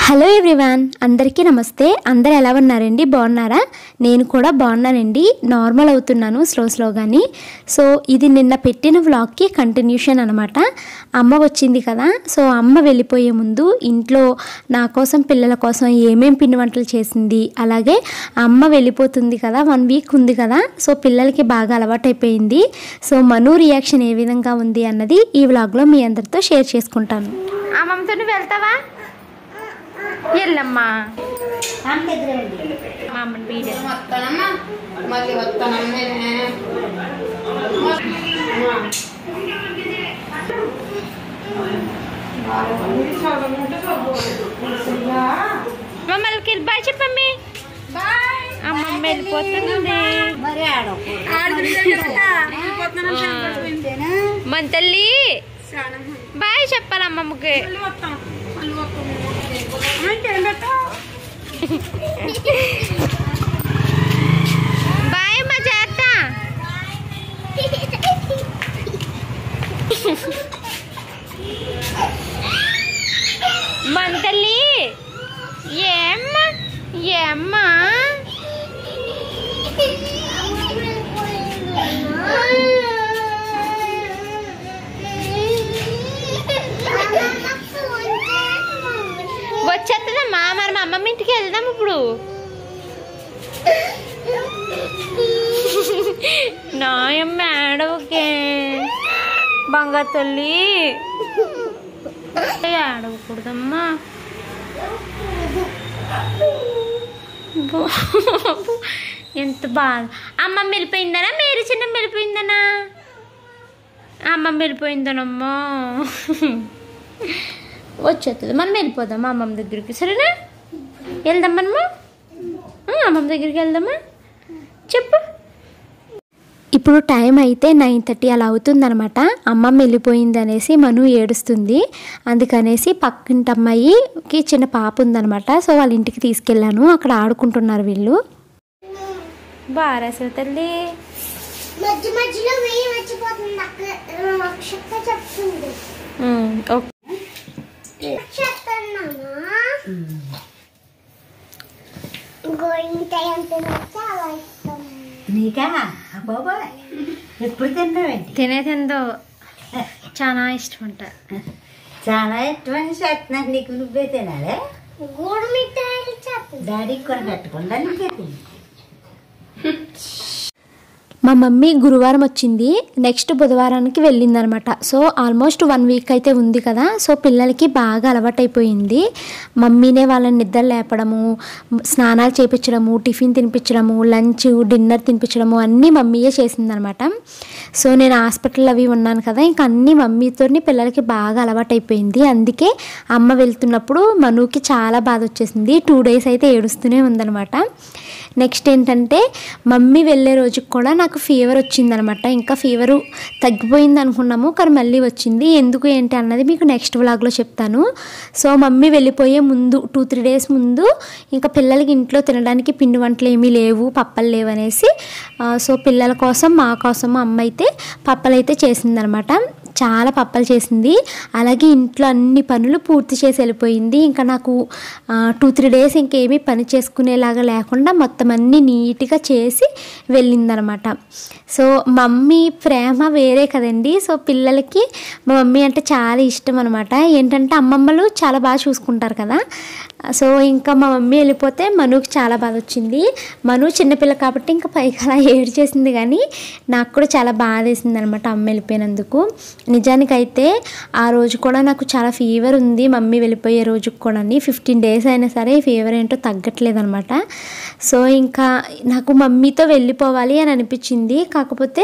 hello everyone అందరికీ నమస్తే అందరు ఎలా ఉన్నారండి బాగున్నారా నేను కూడా బాగున్నానండి నార్మల్ అవుతున్నాను స్లో స్లోగాని సో ఇది నిన్న పెట్టిన వ్లాగ్కి కంటిన్యూషన్ అనమాట అమ్మ వచ్చింది కదా సో అమ్మ వెళ్ళిపోయే ముందు ఇంట్లో నా కోసం పిల్లల కోసం ఏమేం పిండి వంటలు చేసింది అలాగే అమ్మ వెళ్ళిపోతుంది కదా వన్ వీక్ ఉంది కదా సో పిల్లలకి బాగా అలవాటైపోయింది సో మను రియాక్షన్ ఏ విధంగా ఉంది అన్నది ఈ వ్లాగ్లో మీ అందరితో షేర్ చేసుకుంటాను అమ్మమ్మతో నువ్వు వెళ్తావా ఎల్లమ్మా మా అమ్మని వీడియో వస్తానమ్మా మళ్ళీ వస్తానమ్మా నేనే మమ్మల్ని బాయ్ చెప్పమ్మి అమ్మమ్మ వెళ్ళిపోతుంది మరి ఆడకు మన తల్లి బాయ్ చెప్పాలి అమ్మమ్మకి బాయ్ మా చేత మన తల్లి ఏమ్మా ఏమ్మా వచ్చేస్తుందమ్మా మరి మా అమ్మమ్మ ఇంటికి వెళ్దాం ఇప్పుడు నాయమ్మ ఏడవకే బంగారు తల్లి ఏడవకూడదమ్మా బో- ఎంత బాధ అమ్మమ్మ వెళ్ళిపోయిందనా మేరీ చిన్న వెళ్ళిపోయిందనా అమ్మమ్మ వెళ్ళిపోయిందనమ్మా వచ్చేస్తుంది మనం వెళ్ళిపోదాం అమ్మమ్మ దగ్గరికి సరేనా వెళ్దాం మనము ఆ, అమ్మమ్మ దగ్గరికి వెళ్దామా చెప్పు ఇప్పుడు టైం అయితే నైన్ థర్టీ అలా అవుతుందనమాట అమ్మమ్మ వెళ్ళిపోయింది అనేసి మను ఏడుస్తుంది అందుకనేసి పక్కింటి అమ్మాయికి చిన్న పాప ఉందనమాట సో వాళ్ళ ఇంటికి తీసుకెళ్ళాను అక్కడ ఆడుకుంటున్నారు వీళ్ళు బాగా తల్లి మధ్య మధ్యలో వెయ్యి మర్చిపోతుంది అక్క నక్షత్ర చెప్తుంది ఉమ్, ఓకే చెప్తున్నామా గోయింత ఎంత నచ్చితే అలా ఇస్తాం నీకా బాబాయ్ ఎప్పుడు తిన్నావేంటి తినే తిందో చాలా ఇష్టం అంట చాలా ఇష్టమైన చేస్తున్నాను నీకు నువ్వే తినాలే గూడు మిఠాయిలు చెప్తుంది డాడీకి కూడా పెట్టకుండా నువ్వే తిని మా మమ్మీ గురువారం వచ్చింది నెక్స్ట్ బుధవారానికి వెళ్ళిందనమాట సో ఆల్మోస్ట్ వన్ వీక్ అయితే ఉంది కదా సో పిల్లలకి బాగా అలవాటైపోయింది మమ్మీనే వాళ్ళని నిద్ర లేపడము స్నానాలు చేయించడము టిఫిన్ తినిపించడము లంచ్ డిన్నర్ తినిపించడము అన్నీ మమ్మీయే చేసిందనమాట సో నేను హాస్పిటల్ అవి ఉన్నాను కదా ఇంకా అన్నీ మమ్మీతోని పిల్లలకి బాగా అలవాటైపోయింది అందుకే అమ్మ వెళ్తున్నప్పుడు మనుకి చాలా బాధ వచ్చేసింది టూ డేస్ అయితే ఏడుస్తూనే ఉందనమాట నెక్స్ట్ ఏంటంటే మమ్మీ వెళ్ళే రోజుకి కూడా నాకు ఫీవర్ వచ్చిందనమాట ఇంకా ఫీవరు తగ్గిపోయింది అనుకున్నాము కానీ మళ్ళీ వచ్చింది ఎందుకు ఏంటి అన్నది మీకు నెక్స్ట్ వ్లాగ్లో చెప్తాను సో మమ్మీ వెళ్ళిపోయే ముందు టూ త్రీ డేస్ ముందు ఇంకా పిల్లలకి ఇంట్లో తినడానికి పిండి వంటలు ఏమీ లేవు పప్పలు లేవు అనేసి ఆ, సో పిల్లల కోసం మా కోసం అమ్మ అయితే పప్పలు అయితే చేసిందనమాట చాలా పప్పలు చేసింది అలాగే ఇంట్లో అన్ని పనులు పూర్తి చేసి వెళ్ళిపోయింది ఇంకా నాకు టూ త్రీ డేస్ ఇంకేమీ పని చేసుకునేలాగా లేకుండా మొత్తం అన్నీ నీట్గా చేసి వెళ్ళిందనమాట సో మమ్మీ ప్రేమ వేరే కదండి సో పిల్లలకి మా మమ్మీ అంటే చాలా ఇష్టం అనమాట ఏంటంటే అమ్మమ్మలు చాలా బాగా చూసుకుంటారు కదా సో ఇంకా మా మమ్మీ వెళ్ళిపోతే మనుకి చాలా బాధ వచ్చింది మను చిన్నపిల్ల కాబట్టి ఇంకా పైకి అలా ఏడు చేసింది కానీ నాకు కూడా చాలా బాధ వేసింది అనమాట అమ్మ వెళ్ళిపోయినందుకు నిజానికైతే ఆ రోజు కూడా నాకు చాలా ఫీవర్ ఉంది మమ్మీ వెళ్ళిపోయే రోజుకి కూడా ఫిఫ్టీన్ డేస్ అయినా సరే ఫీవర్ ఏంటో తగ్గట్లేదు అనమాట సో ఇంకా నాకు మమ్మీతో వెళ్ళిపోవాలి అని అనిపించింది కాకపోతే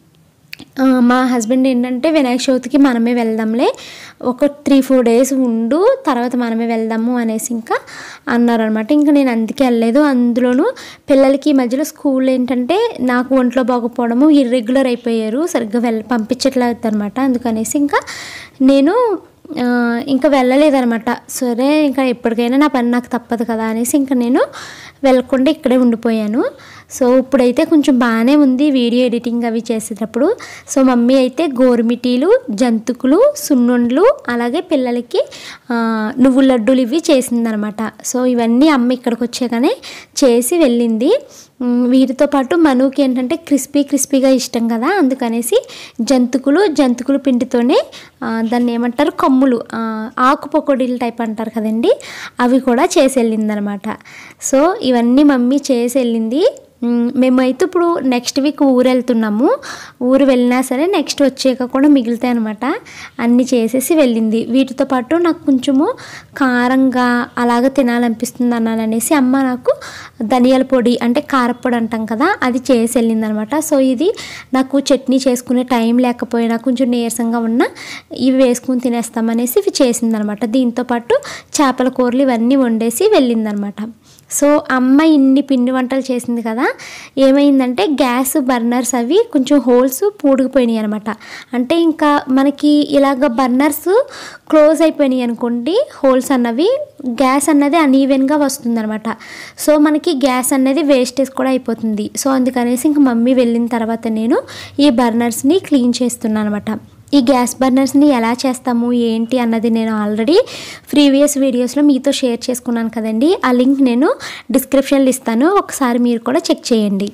ఆ, మా హస్బెండ్ ఏంటంటే వినాయక చవితికి మనమే వెళ్దాంలే ఒక త్రీ ఫోర్ డేస్ ఉండు తర్వాత మనమే వెళ్దాము అనేసి ఇంకా అన్నారనమాట ఇంకా నేను అందుకే వెళ్ళలేదు అందులోనూ పిల్లలకి ఈ మధ్యలో స్కూల్ ఏంటంటే నాకు ఒంట్లో బాగోపోవడము ఇర్రెగ్యులర్ అయిపోయారు సరిగ్గా వెళ్ళ పంపించట్లేదు అనమాట అందుకనేసి ఇంకా నేను ఆ, ఇంకా వెళ్ళలేదనమాట సరే ఇంకా ఎప్పటికైనా నా పని నాకు తప్పదు కదా అనేసి ఇంకా నేను వెళ్ళకుండా ఇక్కడే ఉండిపోయాను సో ఇప్పుడైతే కొంచెం బాగానే ఉంది వీడియో ఎడిటింగ్ అవి చేసేటప్పుడు సో మమ్మీ అయితే గోరుమిటీలు జంతుకులు సున్నుండ్లు అలాగే పిల్లలకి ఆ, నువ్వుల లడ్డూలు ఇవి చేసిందనమాట సో ఇవన్నీ అమ్మ ఇక్కడికి వచ్చాకనే చేసి వెళ్ళింది ఉమ్, వీటితో పాటు మనుకి ఏంటంటే క్రిస్పీ క్రిస్పీగా ఇష్టం కదా అందుకనేసి జంతుకులు జంతుకులు పిండితోనే ఆ, దాన్ని ఏమంటారు కమ్ములు ఆ, ఆకు పకోడీలు టైప్ అంటారు కదండి అవి కూడా చేసి వెళ్ళిందనమాట సో ఇవన్నీ మమ్మీ చేసి వెళ్ళింది మ్, మేమైతే ఇప్పుడు నెక్స్ట్ వీక్ ఊరు వెళ్తున్నాము ఊరు వెళ్ళినా సరే నెక్స్ట్ వచ్చాక కూడా మిగులుతాయి అనమాట అన్నీ చేసేసి వెళ్ళింది వీటితో పాటు నాకు కొంచెము కారంగా అలాగ తినాలనిపిస్తుంది అనాలనేసి అమ్మ నాకు ధనియాల పొడి అంటే కారపొడి అంటాం కదా అది చేసి వెళ్ళింది అనమాట సో ఇది నాకు చట్నీ చేసుకునే టైం లేకపోయినా కొంచెం నీరసంగా ఉన్నా ఇవి వేసుకుని తినేస్తామనేసి ఇవి చేసిందనమాట దీంతోపాటు చేపల కూరలు ఇవన్నీ వండేసి వెళ్ళిందనమాట సో అమ్మ ఇన్ని పిండి వంటలు చేసింది కదా ఏమైందంటే గ్యాస్ బర్నర్స్ అవి కొంచెం హోల్స్ పూడికిపోయినాయి అనమాట అంటే ఇంకా మనకి ఇలాగ బర్నర్స్ క్లోజ్ అయిపోయినాయి అనుకోండి హోల్స్ అన్నవి గ్యాస్ అన్నది అనీవెన్గా వస్తుంది అనమాట సో మనకి గ్యాస్ అనేది వేస్టేజ్ కూడా అయిపోతుంది సో అందుకనేసి ఇంక మమ్మీ వెళ్ళిన తర్వాత నేను ఈ బర్నర్స్ని క్లీన్ చేస్తున్నాను అనమాట ఈ గ్యాస్ బర్నర్స్ని ఎలా చేస్తాము ఏంటి అన్నది నేను ఆల్రెడీ ప్రీవియస్ వీడియోస్లో మీతో షేర్ చేసుకున్నాను కదండి ఆ లింక్ నేను డిస్క్రిప్షన్లో ఇస్తాను ఒకసారి మీరు కూడా చెక్ చేయండి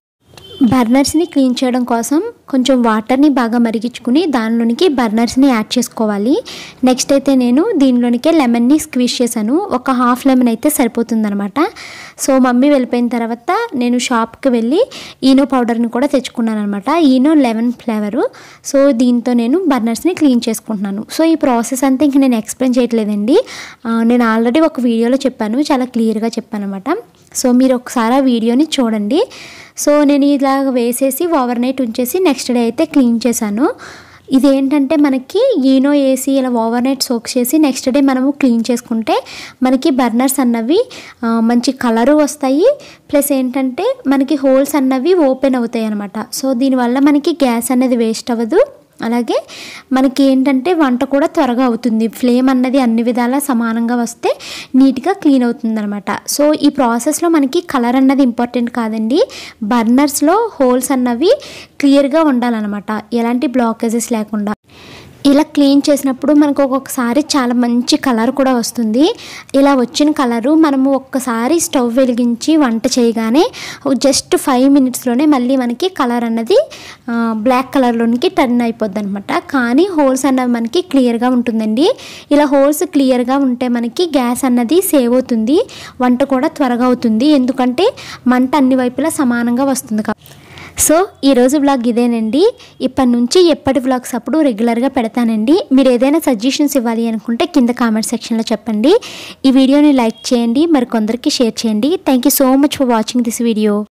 బర్నర్స్ని క్లీన్ చేయడం కోసం కొంచెం వాటర్ని బాగా మరిగించుకుని దానిలోనికి బర్నర్స్ని యాడ్ చేసుకోవాలి నెక్స్ట్ అయితే నేను దీనిలోనికే లెమన్ని స్క్వీజ్ చేశాను ఒక హాఫ్ లెమన్ అయితే సరిపోతుందనమాట సో మమ్మీ వెళ్ళిపోయిన తర్వాత నేను షాప్కి వెళ్ళి ఈనో పౌడర్ని కూడా తెచ్చుకున్నాను అనమాట ఈనో లెమన్ ఫ్లేవరు సో దీంతో నేను బర్నర్స్ని క్లీన్ చేసుకుంటున్నాను సో ఈ ప్రాసెస్ అంతా ఇంక నేను ఎక్స్ప్లెయిన్ చేయట్లేదండి ఆ, నేను ఆల్రెడీ ఒక వీడియోలో చెప్పాను చాలా క్లియర్గా చెప్పాను అనమాట సో మీరు ఒకసారి ఆ వీడియోని చూడండి సో నేను ఇలా వేసేసి ఓవర్ నైట్ ఉంచేసి నెక్స్ట్ డే అయితే క్లీన్ చేశాను ఇదేంటంటే మనకి ఈనో వేసి ఇలా ఓవర్ నైట్ సోక్ చేసి నెక్స్ట్ డే మనము క్లీన్ చేసుకుంటే మనకి బర్నర్స్ అన్నవి ఆ, మంచి కలరు వస్తాయి ప్లస్ ఏంటంటే మనకి హోల్స్ అన్నవి ఓపెన్ అవుతాయి అనమాట సో దీనివల్ల మనకి గ్యాస్ అనేది వేస్ట్ అవ్వదు అలాగే మనకి ఏంటంటే వంట కూడా త్వరగా అవుతుంది ఫ్లేమ్ అన్నది అన్ని విధాలా సమానంగా వస్తే నీట్గా క్లీన్ అవుతుంది అనమాట సో ఈ ప్రాసెస్లో మనకి కలర్ అన్నది ఇంపార్టెంట్ కాదండి బర్నర్స్లో హోల్స్ అన్నవి క్లియర్గా ఉండాలన్నమాట ఎలాంటి బ్లాకేజెస్ లేకుండా ఇలా క్లీన్ చేసినప్పుడు మనకు ఒక్కొక్కసారి చాలా మంచి కలర్ కూడా వస్తుంది ఇలా వచ్చిన కలరు మనము ఒక్కసారి స్టవ్ వెలిగించి వంట చేయగానే జస్ట్ ఫైవ్ మినిట్స్లోనే మళ్ళీ మనకి కలర్ అన్నది ఆ, బ్లాక్ కలర్లోనికి టర్న్ అయిపోద్ది అనమాట కానీ హోల్స్ అన్నవి మనకి క్లియర్గా ఉంటుందండి ఇలా హోల్స్ క్లియర్గా ఉంటే మనకి గ్యాస్ అన్నది సేవ్ అవుతుంది వంట కూడా త్వరగా అవుతుంది ఎందుకంటే మంట అన్ని వైపులా సమానంగా వస్తుంది కాబట్టి సో ఈరోజు వ్లాగ్ ఇదేనండి ఇప్పటి నుంచి ఎప్పటి వ్లాగ్స్ అప్పుడు రెగ్యులర్గా పెడతానండి మీరు ఏదైనా సజెషన్స్ ఇవ్వాలి అనుకుంటే కింద కామెంట్ సెక్షన్లో చెప్పండి ఈ వీడియోని లైక్ చేయండి మరి కొందరికి షేర్ చేయండి thank you so much for watching this video